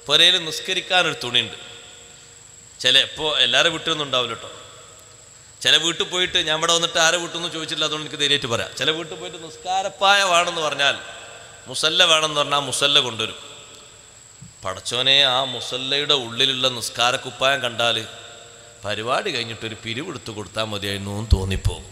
പുരയിൽ നിസ്കരിക്കാനൊരു തുണിയുണ്ട് ചില ഇപ്പോൾ എല്ലാവരും വീട്ടിലൊന്നും ഉണ്ടാവില്ല കേട്ടോ ചില വീട്ടിൽ പോയിട്ട് ഞാൻ ഇവിടെ വന്നിട്ട് ആരെ വീട്ടിൽ നിന്ന് ചോദിച്ചില്ല അതുകൊണ്ട് എനിക്ക് ധൈര്യമായിട്ട് പറയാം ചില വീട്ടിൽ പോയിട്ട് നിസ്കാരപ്പായ വേണമെന്ന് പറഞ്ഞാൽ മുസല്ല വേണമെന്ന് പറഞ്ഞാൽ മുസല്ല കൊണ്ടുവരും പടച്ചോനെ ആ മുസല്ലയുടെ ഉള്ളിലുള്ള നിസ്കാരക്കുപ്പായം കണ്ടാൽ പരിപാടി കഴിഞ്ഞിട്ട് ഒരു പിരിവെടുത്ത് കൊടുത്താൽ മതിയായിരുന്നു എന്ന് തോന്നിപ്പോകും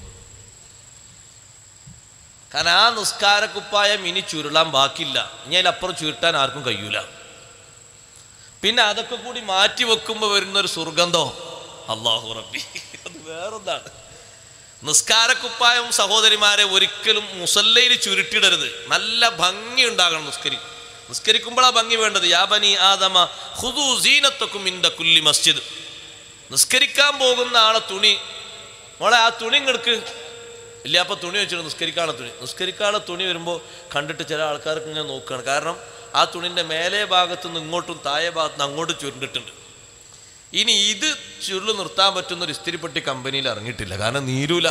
കാരണം ആ നിസ്കാരക്കുപ്പായം ഇനി ചുരുളാൻ ബാക്കില്ല ഇനി അതിലപ്പുറം ചുരുട്ടാൻ ആർക്കും കഴിയൂല പിന്നെ അതൊക്കെ കൂടി മാറ്റി വെക്കുമ്പോൾ വരുന്ന ഒരു സുർഗന്ധോ അള്ളാഹു റബ്ബി അത് വേറൊന്നാണ് നിസ്കാരക്കുപ്പായം സഹോദരിമാരെ ഒരിക്കലും മുസല്ലയിൽ ചുരുട്ടിടരുത് നല്ല ഭംഗി ഉണ്ടാകണം നിസ്കരി നിസ്കരിക്കുമ്പോഴാ ഭംഗി വേണ്ടത് യാബനി ആദമ ഹുദു സീനത്തൊക്കും ഇന്റെ കുല്ലി മസ്ജിദ് നിസ്കരിക്കാൻ പോകുന്ന ആളെ തുണി മോളെ ആ തുണി ഇങ്ങെടുക്ക് ഇല്ല അപ്പൊ തുണി വെച്ചിട്ട് നിസ്കരിക്കാനുള്ള തുണി നിസ്കരിക്കാനുള്ള തുണി വരുമ്പോൾ കണ്ടിട്ട് ചില ആൾക്കാർക്ക് ഇങ്ങനെ നോക്കുകയാണ് കാരണം ആ തുണിൻ്റെ മേലെ ഭാഗത്തു നിന്ന് ഇങ്ങോട്ടും താഴെ ഭാഗത്തു നിന്ന് അങ്ങോട്ടും ചുരുണ്ടിട്ടുണ്ട് ഇനി ഇത് ചുരുള് നിർത്താൻ പറ്റുന്ന ഒരു ഇസ്തിരിപ്പെട്ടി കമ്പനിയിൽ ഇറങ്ങിയിട്ടില്ല കാരണം നീരൂല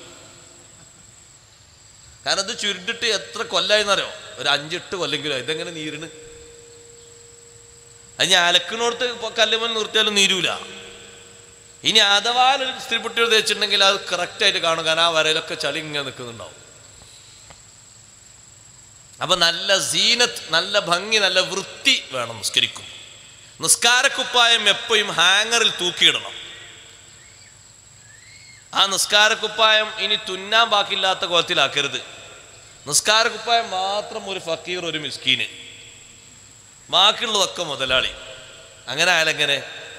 കാരണം ഇത് ചുരുണ്ടിട്ട് എത്ര കൊല്ലായിന്നറിയോ ഒരു അഞ്ചെട്ട് കൊല്ലെങ്കിലോ ഇതെങ്ങനെ നീരിന് അത് ഞാൻ അലക്കിനോടത്ത് കല്ലുമൻ നിർത്തിയാലും നീരൂല ഇനി അഥവാ ഒരു സ്ത്രീപുട്ടികൾ തേച്ചിട്ടുണ്ടെങ്കിൽ അത് കറക്റ്റായിട്ട് കാണും കാരണം ആ വരയിലൊക്കെ ചളി ഇങ്ങനെ നിൽക്കുന്നുണ്ടാവും അപ്പൊ നല്ല സീനത്ത് നല്ല ഭംഗി നല്ല വൃത്തി വേണം നിസ്കരിക്കും നിസ്കാരക്കുപ്പായം എപ്പോഴും ഹാങ്ങറിൽ തൂക്കിയിടണം ആ നിസ്കാരക്കുപ്പായം ഇനി തുന്നാൻ ബാക്കിയില്ലാത്ത കോലത്തിലാക്കരുത് നിസ്കാരക്കുപ്പായം മാത്രം ഒരു ഫക്കീർ ഒരു മിസ്കീന് ബാക്കിയുള്ളതൊക്കെ മുതലാളി അങ്ങനെ ആയാലെങ്ങനെ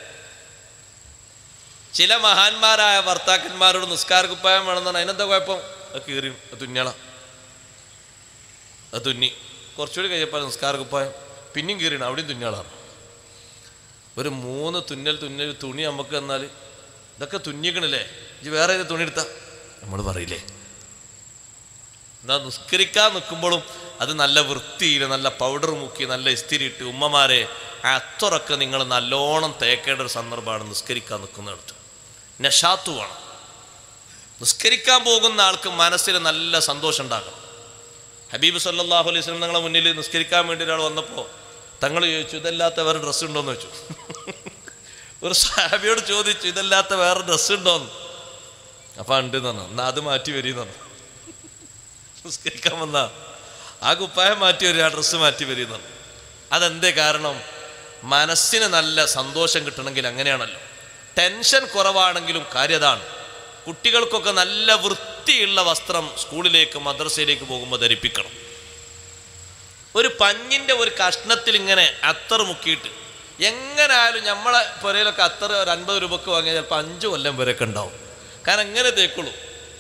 ചില മഹാന്മാരായ ഭർത്താക്കന്മാരോട് നിസ്കാരക്കുപ്പായം വേണമെന്നാണ് അതിനെന്താ കുഴപ്പം അത് കീറിയും അത് തുന്നണം അത് തുന്നി കുറച്ചുകൂടി കഴിഞ്ഞപ്പോൾ നിസ്കാരക്കുപ്പായം പിന്നെയും കീറിയാണ് അവിടെയും തുന്നളാണ് ഒരു മൂന്ന് തുന്നൽ തുന്നൽ തുണി നമുക്ക് എന്നാൽ ഇതൊക്കെ തുന്നിക്കണില്ലേ ഇത് വേറെ ഏത് തുണി എടുത്താ നമ്മൾ പറയില്ലേ എന്താ നിസ്കരിക്കാൻ നിൽക്കുമ്പോഴും അത് നല്ല വൃത്തിയിൽ നല്ല പൗഡർ മുക്കി നല്ല ഇസ്തിരി ഇട്ട് ഉമ്മമാരെ ആ അത്തറൊക്കെ നിങ്ങൾ നല്ലോണം തേക്കേണ്ട ഒരു സന്ദർഭമാണ് നിസ്കരിക്കാൻ നിൽക്കുന്നിടത്ത് നഷാത്തു വേണം നിസ്കരിക്കാൻ പോകുന്ന ആൾക്ക് മനസ്സിൽ നല്ല സന്തോഷം ഉണ്ടാകണം ഹബീബ് സല്ലാഹു അലൈഹി സ്വലം നിങ്ങളെ മുന്നിൽ നിസ്കരിക്കാൻ വേണ്ടി ഒരാൾ വന്നപ്പോൾ തങ്ങൾ ചോദിച്ചു ഇതല്ലാത്ത വേറെ ഡ്രസ്സ് ഉണ്ടോയെന്ന് ചോദിച്ചു ഒരു സാബിയോട് ചോദിച്ചു ഇതല്ലാത്ത വേറെ ഡ്രസ്സ് ഉണ്ടോന്ന് അപ്പം ഉണ്ട് എന്ന് പറഞ്ഞു എന്നാ അത് മാറ്റി വരീന്ന് പറഞ്ഞു നിസ്കരിക്കാൻ വന്ന ആ കുപ്പായം മാറ്റി വരിക ആ ഡ്രസ്സ് മാറ്റി വരീന്ന് പറഞ്ഞു അതെന്തേ കാരണം മനസ്സിന് നല്ല സന്തോഷം കിട്ടണമെങ്കിൽ അങ്ങനെയാണല്ലോ ടെൻഷൻ കുറവാണെങ്കിലും കാര്യതാണ് കുട്ടികൾക്കൊക്കെ നല്ല വൃത്തിയുള്ള വസ്ത്രം സ്കൂളിലേക്ക് മദ്രസയിലേക്ക് പോകുമ്പോൾ ധരിപ്പിക്കണം ഒരു പഞ്ഞിൻ്റെ ഒരു കഷ്ണത്തിൽ ഇങ്ങനെ അത്തർ മുക്കിയിട്ട് എങ്ങനായാലും നമ്മളെ പുരയിലൊക്കെ അത്തർ ഒരു അൻപത് രൂപക്ക് വാങ്ങിയാൽ ചിലപ്പോൾ അഞ്ച് കൊല്ലം വരെയൊക്കെ ഉണ്ടാവും കാരണം എങ്ങനെ തേക്കുള്ളൂ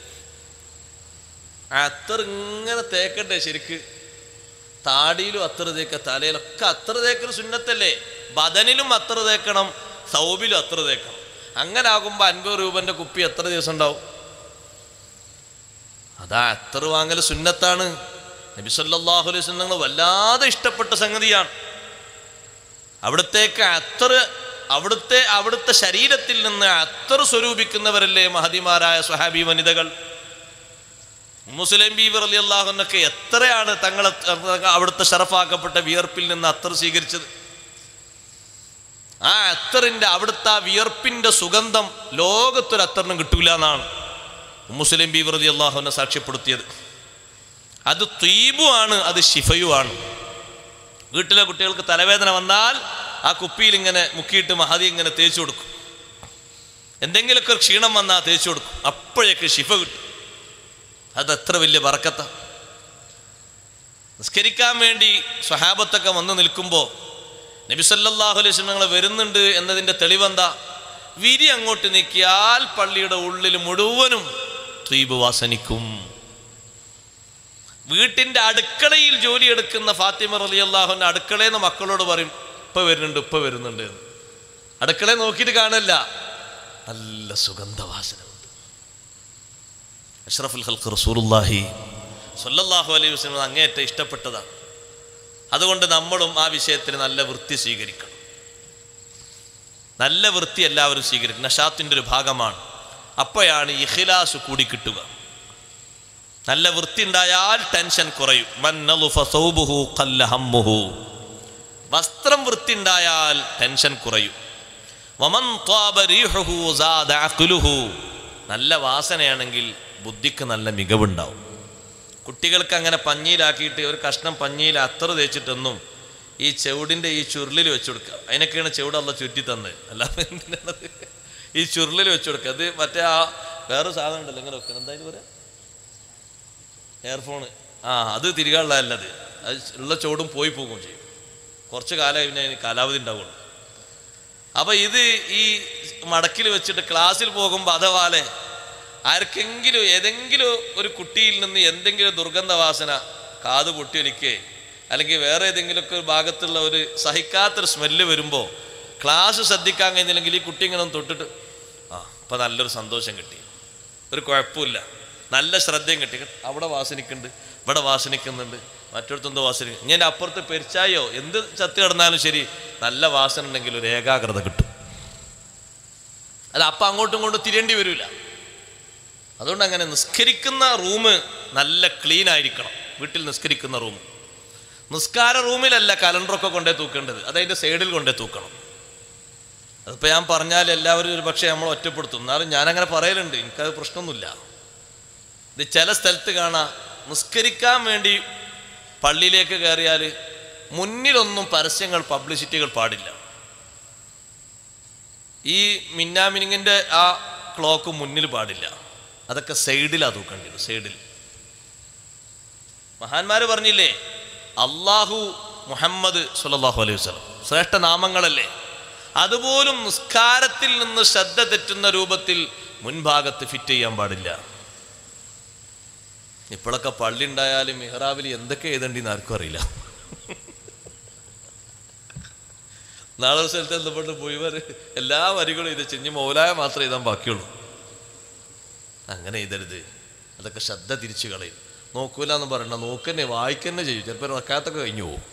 ആ അത്തർ ഇങ്ങനെ തേക്കണ്ടേ ശരിക്ക് താടിയിലും അത്തർ തേക്ക തലയിലൊക്കെ അത്തർ തേക്കൽ സുന്നത്തല്ലേ ബദനിലും അത്തർ തേക്കണം സൗബിലും അത്തർ തേക്കണം അങ്ങനെ ആകുമ്പോൾ അൻപത് രൂപൻ്റെ കുപ്പി എത്ര ദിവസം ഉണ്ടാവും അതാ അത്തർ വാങ്ങൽ സുന്നത്താണ് നബി സല്ലല്ലാഹു അലൈഹി വസല്ലം നിങ്ങൾ വല്ലാതെ ഇഷ്ടപ്പെട്ട സംഗതിയാണ് അവിടത്തേക്ക് അത്തർ അവിടുത്തെ അവിടുത്തെ ശരീരത്തിൽ നിന്ന് അത്തർ സ്വരൂപിക്കുന്നവരല്ലേ മഹതിമാരായ സ്വഹാബി വനിതകൾ മുസ്ലിം ബീവർ അലി അള്ളാഹുനൊക്കെ എത്രയാണ് തങ്ങളെ അവിടുത്തെ ഷറഫാക്കപ്പെട്ട വിയർപ്പിൽ നിന്ന് അത്തർ സ്വീകരിച്ചത് ആ അത്തറിന്റെ അവിടുത്തെ ആ വിയർപ്പിന്റെ സുഗന്ധം ലോകത്തൊരു അത്തറിനും കിട്ടൂല എന്നാണ് മുസ്ലിം ബീവർ അലി അള്ളാഹുനെ സാക്ഷ്യപ്പെടുത്തിയത് അത് ത്വീബുമാണ് അത് ഷിഫയുമാണ് വീട്ടിലെ കുട്ടികൾക്ക് തലവേദന വന്നാൽ ആ കുപ്പിയിൽ ഇങ്ങനെ മുക്കിയിട്ട് മഹതി ഇങ്ങനെ തേച്ചു കൊടുക്കും എന്തെങ്കിലുമൊക്കെ ഒരു ക്ഷീണം വന്നാൽ തേച്ചു കൊടുക്കും അപ്പോഴേക്ക് ഷിഫ കിട്ടും അത് എത്ര വലിയ വറക്കത്ത നിസ്കരിക്കാൻ വേണ്ടി സ്വഹാബത്തൊക്കെ വന്ന് നിൽക്കുമ്പോൾ നബിസല്ലാഹു അലൈഹി സ്വലങ്ങൾ വരുന്നുണ്ട് എന്നതിൻ്റെ തെളിവെന്താ വിരി അങ്ങോട്ട് നീക്കിയാൽ പള്ളിയുടെ ഉള്ളിൽ മുഴുവനും ത്വീപ് വാസനിക്കും വീട്ടിന്റെ അടുക്കളയിൽ ജോലി എടുക്കുന്ന ഫാത്തിമ റലി അള്ളാഹുന്റെ അടുക്കളയിൽ നിന്ന് മക്കളോട് പറയും ഇപ്പൊ വരുന്നുണ്ട് ഇപ്പൊ വരുന്നുണ്ട് എന്ന്. അടുക്കളയെ നോക്കിയിട്ട് കാണില്ല നല്ല സുഗന്ധവാസന ഉണ്ട് അഷ്റഫുൽ ഹൽക്ക് റസൂലുല്ലാഹി സല്ലല്ലാഹു അലൈഹി വസല്ലം അങ്ങേയറ്റം ഇഷ്ടപ്പെട്ടതാണ് അതുകൊണ്ട് നമ്മളും ആ വിഷയത്തിൽ നല്ല വൃത്തി സ്വീകരിക്കണം നല്ല വൃത്തി എല്ലാവരും സ്വീകരിക്കണം നഷാത്തിൻ്റെ ഒരു ഭാഗമാണ് അപ്പോഴാണ് ഇഖിലാസ് കൂടി കിട്ടുക നല്ല വൃത്തി ഉണ്ടായാൽ ടെൻഷൻ കുറയും മൻ നളുഫ സൗബുഹു ഖല്ല ഹമ്മുഹു. വസ്ത്രം വൃത്തി ഉണ്ടായാൽ ടെൻഷൻ കുറയും വമൻ ത്വാബ റീഹുഹു സാദ അഖ്ലുഹു. നല്ല വാസനയാണെങ്കിൽ ബുദ്ധിക്ക് നല്ല മികവുണ്ടാവും കുട്ടികൾക്ക് അങ്ങനെ പഞ്ഞിയിലാക്കിയിട്ട് ഒരു കഷ്ണം പഞ്ഞിയിൽ അത്ര തേച്ചിട്ടൊന്നും ഈ ചെവിടിൻ്റെ ഈ ചുരുളിൽ വെച്ച് കൊടുക്കുക അതിനൊക്കെയാണ് ചെവിട് അല്ല ചുറ്റി തന്നത് അല്ലാതെ എന്തിനാണത് ഈ ചുരുളിൽ വെച്ച് കൊടുക്കുക അത് മറ്റേ ആ വേറെ സാധനം ഉണ്ടല്ലോ ഇങ്ങനെ വെക്കണം എന്തായാലും പറയാം എയർഫോണ് ആ അത് തിരികാനുള്ളതല്ലത് അത് ഉള്ള ചുവടും പോയി പോകും ചെയ്യും കുറച്ച് കാലം പിന്നെ അതിന് കാലാവധി ഉണ്ടാവുള്ളൂ അപ്പൊ ഇത് ഈ മടക്കിൽ വെച്ചിട്ട് ക്ലാസ്സിൽ പോകുമ്പോൾ അതവാലെ ആർക്കെങ്കിലും ഏതെങ്കിലും ഒരു കുട്ടിയിൽ നിന്ന് എന്തെങ്കിലും ദുർഗന്ധവാസന കാത് പൊട്ടിയൊലിക്കേ അല്ലെങ്കിൽ വേറെ ഏതെങ്കിലുമൊക്കെ ഒരു ഭാഗത്തുള്ള ഒരു സഹിക്കാത്തൊരു സ്മെല്ല് വരുമ്പോൾ ക്ലാസ് ശ്രദ്ധിക്കാൻ കഴിഞ്ഞില്ലെങ്കിൽ ഈ കുട്ടി ഇങ്ങനെ ഒന്ന് തൊട്ടിട്ട് ആ ഇപ്പം നല്ലൊരു സന്തോഷം കിട്ടി ഒരു കുഴപ്പമില്ല നല്ല ശ്രദ്ധയും കിട്ടി അവിടെ വാസനിക്കുന്നുണ്ട് ഇവിടെ വാസനിക്കുന്നുണ്ട് മറ്റൊരുത്തെന്തോ വാസന ഞാൻ അപ്പുറത്ത് പെരിച്ചായോ എന്ത് ചത്തി കിടന്നാലും ശരി നല്ല വാസന ഉണ്ടെങ്കിൽ ഒരു ഏകാഗ്രത കിട്ടും അല്ല അപ്പം അങ്ങോട്ടും ഇങ്ങോട്ടും തിരേണ്ടി വരില്ല അതുകൊണ്ട് അങ്ങനെ നിസ്കരിക്കുന്ന റൂം നല്ല ക്ലീൻ ആയിരിക്കണം വീട്ടിൽ നിസ്കരിക്കുന്ന റൂം നിസ്കാര റൂമിലല്ല കലണ്ടറൊക്കെ കൊണ്ടേ തൂക്കേണ്ടത് അത് അതിൻ്റെ സൈഡിൽ കൊണ്ടേ തൂക്കണം അതിപ്പോൾ ഞാൻ പറഞ്ഞാൽ എല്ലാവരും ഒരു പക്ഷേ നമ്മൾ ഒറ്റപ്പെടുത്തും എന്നാലും ഞാനങ്ങനെ പറയലുണ്ട് എനിക്കത് പ്രശ്നമൊന്നുമില്ല ഇത് ചില സ്ഥലത്ത് കാണാം നിസ്കരിക്കാൻ വേണ്ടി പള്ളിയിലേക്ക് കയറിയാൽ മുന്നിലൊന്നും പരസ്യങ്ങൾ പബ്ലിസിറ്റികൾ പാടില്ല ഈ മിന്നാമിനിങ്ങിൻ്റെ ആ ക്ലോക്ക് മുന്നിൽ പാടില്ല അതൊക്കെ സൈഡിലാണ് തൂക്കേണ്ടത് സൈഡിൽ മഹാന്മാര് പറഞ്ഞില്ലേ അള്ളാഹു മുഹമ്മദ് സുല്ലല്ലാഹു അലൈഹി വസല്ലം ശ്രേഷ്ഠ നാമങ്ങളല്ലേ അതുപോലും നിസ്കാരത്തിൽ നിന്ന് ശ്രദ്ധ തെറ്റുന്ന രൂപത്തിൽ മുൻഭാഗത്ത് ഫിറ്റ് ചെയ്യാൻ പാടില്ല ഇപ്പോഴൊക്കെ പള്ളി ഉണ്ടായാലും മിഹ്റാബിൽ എന്തൊക്കെ എഴുതണ്ടെന്ന് ആർക്കും അറിയില്ല നാളെ ഒരു സ്ഥലത്ത് എന്തുകൊണ്ട് പോയി വരെ എല്ലാ വരികളും ഇത് ചെഞ്ഞ് മൗലായ മാത്രമേ എഴുതാൻ ബാക്കിയുള്ളൂ അങ്ങനെ എഴുതരുത് അതൊക്കെ ശ്രദ്ധ തിരിച്ചു കളയും നോക്കൂല എന്ന് പറയണ്ട നോക്കന്നെ വായിക്കന്നെ ചെയ്യും ചിലപ്പോൾ റക്കാത്തൊക്കെ കഴിഞ്ഞു പോകും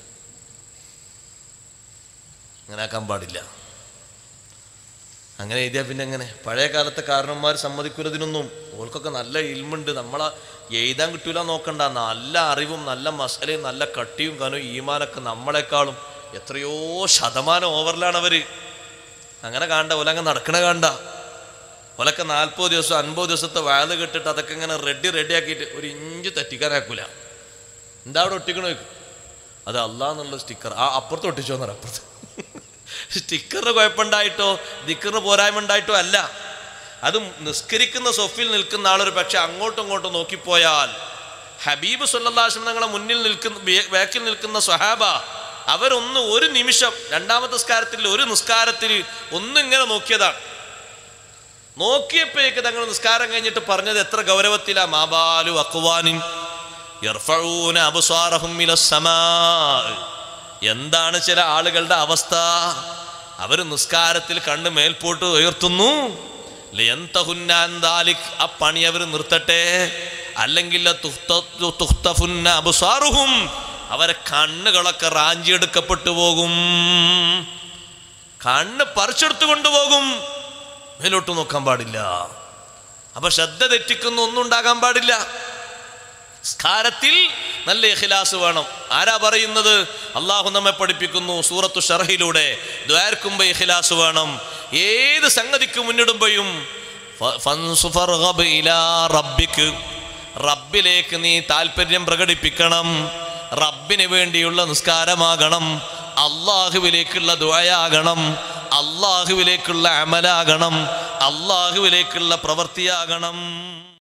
അങ്ങനെ ആക്കാൻ പാടില്ല അങ്ങനെ എഴുതിയാൽ പിന്നെ എങ്ങനെ പഴയ കാലത്തെ കാരണന്മാർ സമ്മതിക്കുന്നതിനൊന്നും ഓൾക്കൊക്കെ നല്ല ഇൽമുണ്ട് നമ്മളെ എഴുതാൻ കിട്ടൂല നോക്കണ്ട നല്ല അറിവും നല്ല മസാലയും നല്ല കട്ടിയും കനും ഈമാനൊക്കെ നമ്മളെക്കാളും എത്രയോ ശതമാനം ഓവറിലാണ് അവര് അങ്ങനെ കാണണ്ട ഓലങ്ങ് നടക്കണ കാണണ്ട ഓലൊക്കെ നാൽപ്പത് ദിവസം അൻപത് ദിവസത്തെ വയല് കെട്ടിട്ട് അതൊക്കെ ഇങ്ങനെ റെഡി റെഡി ആക്കിയിട്ട് ഒരു ഇഞ്ച് തെറ്റിക്കാനാക്കൂല എന്താ അവിടെ ഒട്ടിക്കണോ ചോദിക്കും അത് അല്ലാന്നുള്ള സ്റ്റിക്കർ ആ അപ്പുറത്ത് ഒട്ടിച്ചോന്നറ അപ്പുറത്ത് സ്റ്റിക്കറിന് കുഴപ്പമുണ്ടായിട്ടോ ദിക്കറിന് പോരായ്മ ഉണ്ടായിട്ടോ അല്ല അത് നിസ്കരിക്കുന്ന സൊഫിൽ നിൽക്കുന്ന ആളൊരു പക്ഷെ അങ്ങോട്ടും ഇങ്ങോട്ടും നോക്കിപ്പോയാൽ ഹബീബ് സല്ലാസ്ലം തങ്ങളെ മുന്നിൽ നിൽക്കുന്ന ബേ- ബാക്കിൽ നിൽക്കുന്ന സ്വഹാബ അവരൊന്ന് ഒരു നിമിഷം രണ്ടാമത്തെ നിസ്കാരത്തിൽ ഒരു നിസ്കാരത്തിൽ ഒന്നിങ്ങനെ നോക്കിയതാണ് നോക്കിയപ്പോഴേക്ക് തങ്ങൾ നിസ്കാരം കഴിഞ്ഞിട്ട് പറഞ്ഞത് എത്ര ഗൗരവത്തിലാ മാബാലു അക്വാനിൻ യർഫഊന അബ്സാറഹും ഇലസ്സമാ. എന്താണ് ചില ആളുകളുടെ അവസ്ഥ അവർ നിസ്കാരത്തിൽ കണ്ണ് മേൽപോട്ട് ഉയർത്തുന്നു ലിയന്തഹുന്നാൻ ദാലിക്. ആ പണി അവർ നിർത്തട്ടെ അല്ലെങ്കിൽ തുഹ്ത- തുഹ്തഫുന്ന അബ്സാറുഹും. അവരെ കണ്ണുകളൊക്കെ റാഞ്ചിയെടുക്കപ്പെട്ടു പോകും കണ്ണ് പറിച്ചെടുത്തു കൊണ്ടുപോകും മേലോട്ട് നോക്കാൻ പാടില്ല അപ്പൊ ശ്രദ്ധ തെറ്റിക്കുന്ന ഒന്നും ഉണ്ടാകാൻ പാടില്ല സ്കാരത്തിൽ നല്ല ഇഖ്ലാസ് വേണം ആരാ പറയുന്നത് അള്ളാഹു നമ്മെ പഠിപ്പിക്കുന്നു സൂറത്തു ഷർഹിലൂടെ ദ്വാർക്കുമ്പോ ഇഖ്ലാസ് വേണം ഏത് സംഗതിക്ക് മുന്നിടുമ്പോഴും ഫ- ഫൻസു ഫർഗബ് ഇലാ റബ്ബിക്ക് റബ്ബിലേക്ക് നീ താല്പര്യം പ്രകടിപ്പിക്കണം റബ്ബിന് വേണ്ടിയുള്ള നിസ്കാരമാകണം അള്ളാഹുവിലേക്കുള്ള ദുആയാകണം അള്ളാഹുവിലേക്കുള്ള അമലാകണം അള്ളാഹുവിലേക്കുള്ള പ്രവൃത്തിയാകണം